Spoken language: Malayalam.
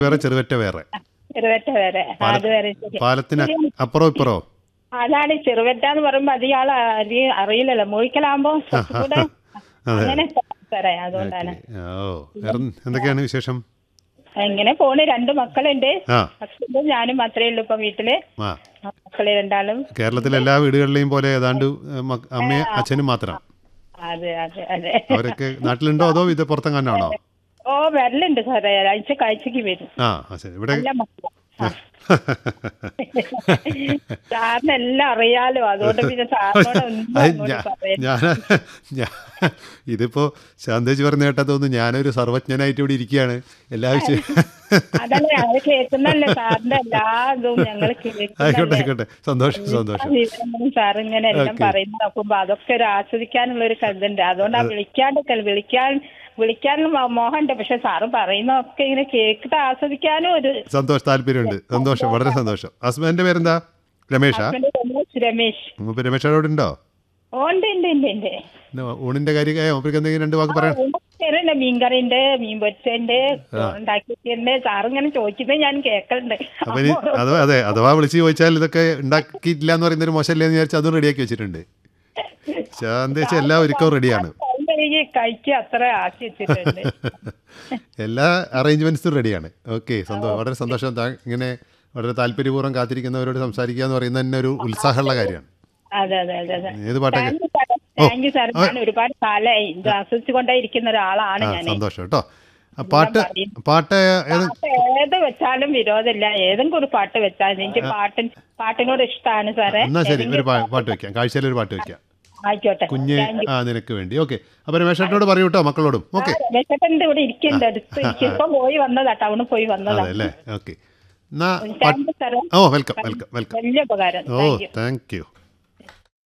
വേറെ ചെറുവറ്റ വേറെ ചെറുവറ്റ വരെ പാല- അത് വരെ ശരി. പാലത്തിന് അപ്പുറം ഇപ്പുറോ അതാണ് ഈ ചെറുവറ്റ എന്ന് പറയുമ്പോ അത് ഇയാൾ അറിയില്ലല്ലോ മൂഴിക്കലാകുമ്പോ കുറച്ചുകൂടെ അതെ അങ്ങനെ സാറേ അതുകൊണ്ടാണ് ഓ വേറെ എന്തൊക്കെയാണ് വിശേഷം ഇങ്ങനെ പോണ് രണ്ട് മക്കളുണ്ട് ആ ഹസ്ബൻഡും ഞാനും മാത്രമേ ഉള്ളൂ ഇപ്പൊ വീട്ടില് ആ ആ മക്കള് രണ്ടാളും കേരളത്തിലെ എല്ലാ വീടുകളിലെയും പോലെ ഏതാണ്ട് ഏ, മക്ക- അമ്മയും അച്ഛനും മാത്രം അതെ അതെ അതെ അവരൊക്കെ നാട്ടിലുണ്ടോ അതോ ഇത് പുറത്തെങ്ങാനാണോ ഓ വരലുണ്ട് സാറേ ഒരാഴ്ച കാഴ്ചക്ക് വരും ആ ആ, ശരി ഇവിടെ നല്ല മക്കളാ ആ. സാറിന് എല്ലാം അറിയാലോ അതുകൊണ്ട് പിന്നെ സാറിനോട് ഒന്നും അത് അങ്ങോട്ട് ഞാ- പറയാൻ ഞാൻ ഞാൻ ഇതിപ്പോ ശാന്തേജ് പറഞ്ഞ കേട്ടാ തോന്നുന്നു ഞാനൊരു സർവജ്ഞനായിട്ട് ഇവിടെ ഇരിക്കുകയാണ് എല്ലാ വിഷയം അതല്ല ഞങ്ങൾ കേൾക്കുന്നല്ലേ സാറിന്റെ എല്ലാ ഇതും ഞങ്ങൾ ആയിക്കോട്ടെ ആയിക്കോട്ടെ സന്തോഷം സന്തോഷം സാർ ഇങ്ങനെ എല്ലാം Okay. പറയുന്നത് നോക്കുമ്പോ അതൊക്കെ ഒരു ആസ്വദിക്കാനുള്ള ഒരു കഥയുണ്ട് അതുകൊണ്ടാ വിളിക്കാണ്ടൊക്കെ വിളിക്കാൻ വിളിക്കാനുള്ള മോഹമുണ്ട് പക്ഷെ സാറ് പറയുന്നതൊക്കെ ഇങ്ങനെ കേട്ടിട്ട് ആസ്വദിക്കാനും ഒരു സന്തോഷം താല്പര്യമുണ്ട് സന്തോഷം വളരെ സന്തോഷം ഹസ്ബൻഡിന്റെ പേരെന്താ രമേഷാ ഹസ്ബൻഡ് രമേശ് രമേശ് മൂപ്പര് രമേഷോട് ഉണ്ടോ ഓ, ഉണ്ട് ഉണ്ട് ഉണ്ട് ഉണ്ട് പിന്നെ ഊണിന്റെ കാര്യം മൂപ്പർക്ക് എന്തെങ്കിലും രണ്ട് വാക്ക് പറയാം ഊണൊക്കെ മീൻകറിയുണ്ട് മീൻ പൊരിച്ചുണ്ട് ഉണ്ടാക്കിയിട്ടുണ്ട് സാറ് ഇങ്ങനെ ചോദിക്കുന്നത് ഞാൻ കേൾക്കലുണ്ട് അപ്പൊ ഇനി അത് അതെ അഥവാ വിളിച്ച് ചോദിച്ചാൽ ഇതൊക്കെ ഉണ്ടാക്കിയിട്ടില്ല എന്ന് പറയുന്ന ഒരു മോശമല്ലേ എന്ന് വിചാരിച്ച് അതും റെഡിയാക്കി വെച്ചിട്ടുണ്ട് ശാന്തേച്ച് എല്ലാ ഒരുക്കവും റെഡിയാണ് കഴുകി കഴിക്കുക അത്ര ആക്കി വെച്ചിട്ടുണ്ട് എല്ലാ അറേഞ്ച്മെന്റ്സും റെഡിയാണ് ഓക്കെ സന്തോഷം വളരെ സന്തോഷം താ- ഇങ്ങനെ വളരെ താല്പര്യപൂർവ്വം കാത്തിരിക്കുന്നവരോട് സംസാരിക്കുക എന്ന് പറയുന്നത് തന്നെ ഒരു ഉത്സാഹമുള്ള കാര്യമാണ് അതെ അതെ അതെ അതെ ഏത് പാട്ടൊക്കെ thank you sir thank you sir ഞാൻ ഒരുപാട് കാലമായി ഇത് ആസ്വദിച്ചുകൊണ്ടേ ഇരിക്കുന്ന ഒരാളാണ് ആ ഞാൻ സന്തോഷം കേട്ടോ ആ, പാട്ട് പാട്ട് ഏത് പാട്ട് ഏത് വെച്ചാലും വിരോധമില്ല ഏതെങ്കിലും ഒരു പാട്ട് വെച്ചാൽ എനിക്ക് പാട്ടിൻ പാട്ടിനോട് ഇഷ്ടമാണ് സാറേ എന്നാ ശരി ഒരു പാ- പാട്ട് വെക്കാം കാഴ്ചയിൽ ഒരു പാട്ട് വെക്കാം ആയിക്കോട്ടെ കുഞ്ഞ് ആ നിനക്ക് വേണ്ടി ഓക്കെ അപ്പൊ രമേശേട്ടനോട് പറയൂ കേട്ടോ മക്കളോടും ഓക്കെ രമേശേട്ടൻ്റെ ഇവിടെ ഇരിക്കുന്നുണ്ട് അടുത്ത് എനിക്ക് ഇപ്പൊ പോയി വന്നതാ ടൗണിൽ പോയി വന്നതാ അതെ അല്ലേ ഓക്കെ എന്നാ താങ്ക് യു സാറേ ഓ വെൽക്കം വെൽക്കം വെൽക്കം വലിയ ഉപകാരം ഓ താങ്ക് യു താങ്ക് യു